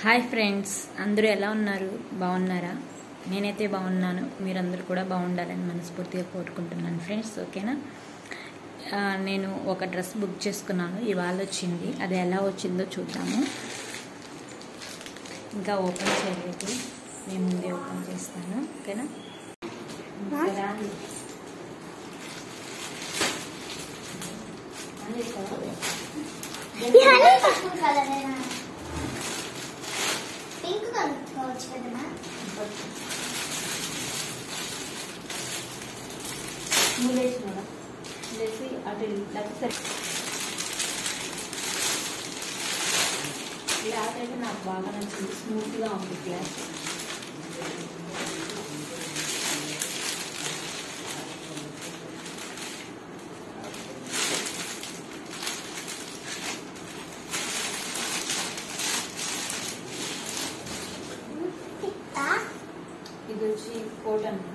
Hi friends అందరూ ఎలా ఉన్నారు బాగున్నారా నేనైతే బాగున్నాను మీరందరూ కూడా బాగుండాలని మనస్ఫూర్తిగా కోరుకుంటున్నాను ఫ్రెండ్స్ ఓకేనా ఆ, నేను ఒక డ్రెస్ బుక్ చేసుకున్నాను ఇవాళ వచ్చింది అది ఎలా వచ్చిందో చూద్దాము ఇంకా ఓపెన్ చేయలేదు నేను ముందే ఓపెన్ చేస్తాను ఓకేనా ఇంకా రాని. రాని కదా. ఈ హనీ పర్పుల్ కలరేనా పింక్ కనుక్కోవచ్చు కదమ్మా మూలేసినారా లేచి అటు లెఫ్ట్ సైడ్ క్లాత్ అయితే నాకు బాగా నచ్చింది స్మూత్గా ఉంది క్లాత్ ఇది వచ్చి కోట్ అనమాట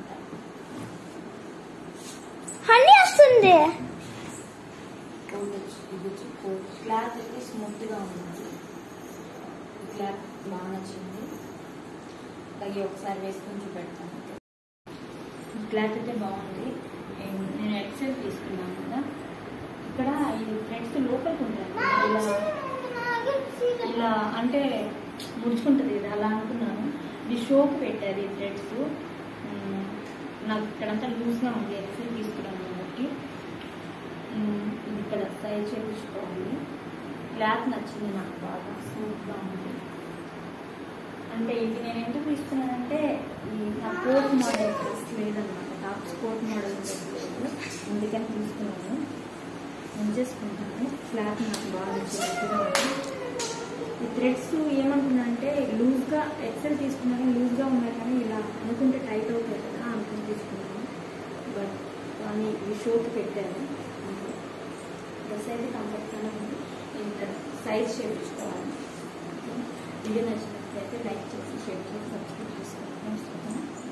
హనీ వస్తుంది కోట్ వచ్చి ఇది వచ్చి కోట్ క్లాత్ అయితే స్మూత్గా ఉంది ఈ క్లాత్ బాగా నచ్చింది అలాగే ఒకసారి వేసుకొని చూపెడతాను క్లాత్ అయితే బాగుంది నేను- నేను ఎక్సెల్ తీసుకున్నాను కదా ఇక్కడ ఈ థ్రెడ్స్ లోపలికి ఉంటాయి ఇలా ఇలా అంటే ముడుచుకుంటుంది కదా అలా అనుకున్నాను ఇది షోకి పెట్టారు ఈ థ్రెడ్స్ నాకు ఇక్కడంతా లూజ్గా ఉంది ఎక్సెల్ తీసుకున్నాను కాబట్టి ఉమ్, ఇది ఇక్కడ సైజ్ చేయించుకోవాలి క్లాత్ నచ్చింది నాకు బాగా స్మూత్గా ఉంది అంటే ఇది నేను ఎందుకు తీసుకున్నానంటే ఈ నా కోట్ మోడల్ డ్రెస్ లేదనమాట టాప్స్ కోట్ మోడల్ డ్రెస్ లేదు అందుకని తీసుకున్నాను ఉంచేసుకుంటాను క్లాత్ నాకు బాగా నచ్చింది ఈ థ్రెడ్స్ ఏమంటుందంటే లూజ్గా ఎక్సెల్ తీసుకున్నాను లూజ్గా ఉన్నాయి కానీ ఇలా అనుకుంటే టైట్ అవుతాయి కదా అనుకుని తీసుకున్నాను బట్ కానీ ఈ షోకి పెట్టాను డ్రెస్ అయితే కంఫర్ట్గానే ఉంది ఇంకా సైజ్ చేయించుకోవాలి వీడియో నచ్చినట్లయితే లైక్ చేసి షేర్ చేసి సబ్స్క్రైబ్ చేసుకోండి ఫ్రెండ్స్ ఓకేనా